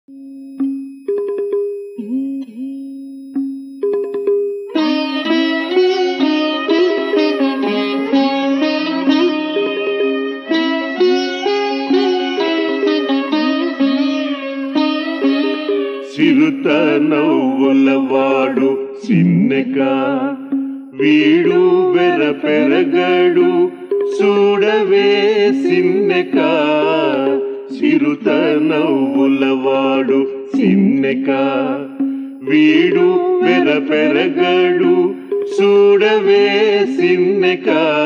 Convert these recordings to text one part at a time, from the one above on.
చిరుత నవ్వులవాడు చిన్నక వీడు వెర పెరగడు చూడవే సిన్నెక చిరుత నవ్వులవాడు చిన్నెక వీడు వెర పెరగడు చూడవే సిన్నెక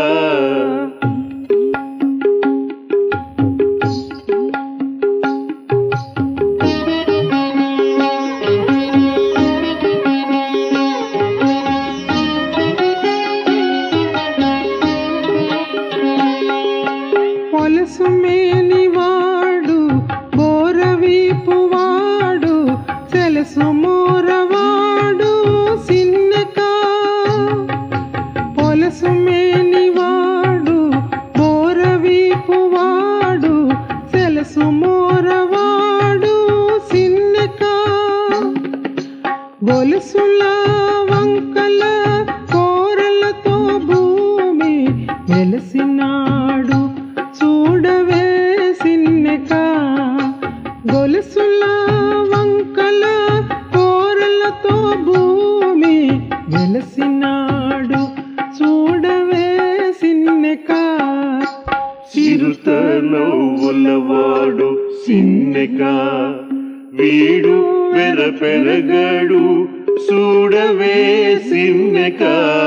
పొలసు మేనివాడు బోరవీపు వాడు సెలసు మోరవాడు సిన్నక పొలసు మేనివాడు బోరవీపు వాడు సెలసు మోరవాడు సిన్నక గొలుసుల వంకల కోరలతో భూమి వెలసినాడు చూడవే సిన్నెక గొలుసుల వంకల కోరలతో భూమి వెలసినాడు చూడవే సిన్నెక చిరుత నవ్వులవాడు సిన్నెక వీడు పెర పెరగడు చూడవే సిన్నెక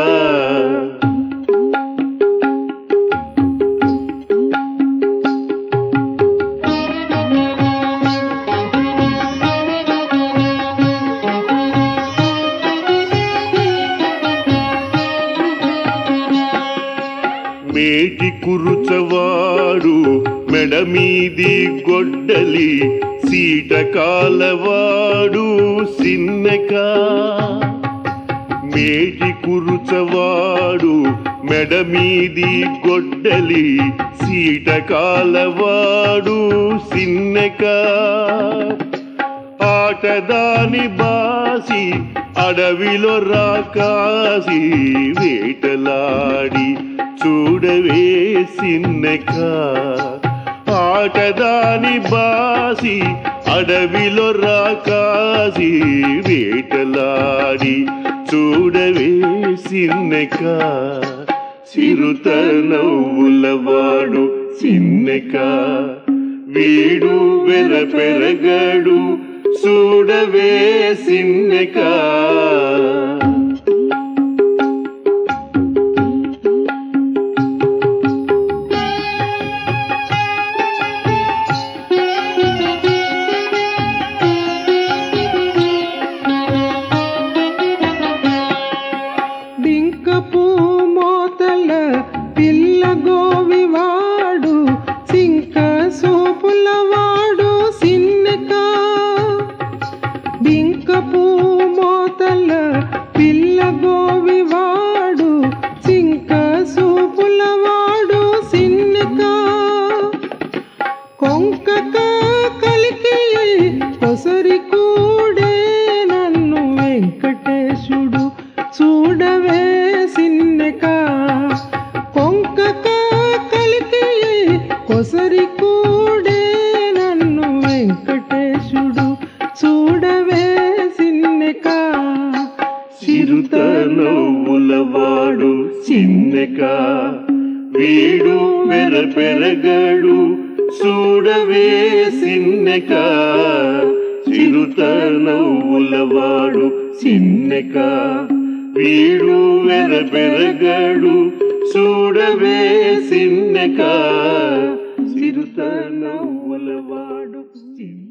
మేటి కురుచవాడు మెడ మీది గొడ్డలి సీట కాలవాడు సిన్నెక మేటి కురుచవాడు మెడ మీది గొడ్డలి సీట కాలవాడు సిన్నెక ఆటదాని బాసి అడవిలో రాకాసి వేటలాడి చూడవే సిన్నెక ఆటదాని బాసి అడవిలో రాకాసి వేటలాడి చూడవే సిన్నెక చిరుత నవ్వులవాడు సిన్నెక వీడు వెర పెరగడు చూడవే సిన్నెక డింకపు మోతల పిల్ల గోవివాడు సింక సోపుల వాడు సిన్నక డింకపు మోతల పిల్ల గోవివాడు సింక సూపుల వాడు సిన్నక కొంకక కలికి కొసరి కూడే నన్ను వెంకటేశుడు చూడవే సిన్నెక కొంకక కలికి కొసరి కూడే నన్ను వెంకటేశుడు చూడవే సిన్నెక చిరుత నవ్వులవాడు సిన్నెక వీడు పెర పెరగడు చూడవే సిన్నెక చిరుత నవ్వులవాడు సిన్నెక వీడు వెర పెరగడు చూడవే సిన్నెక చిరుత నవ్వులవాడు సిన్నెక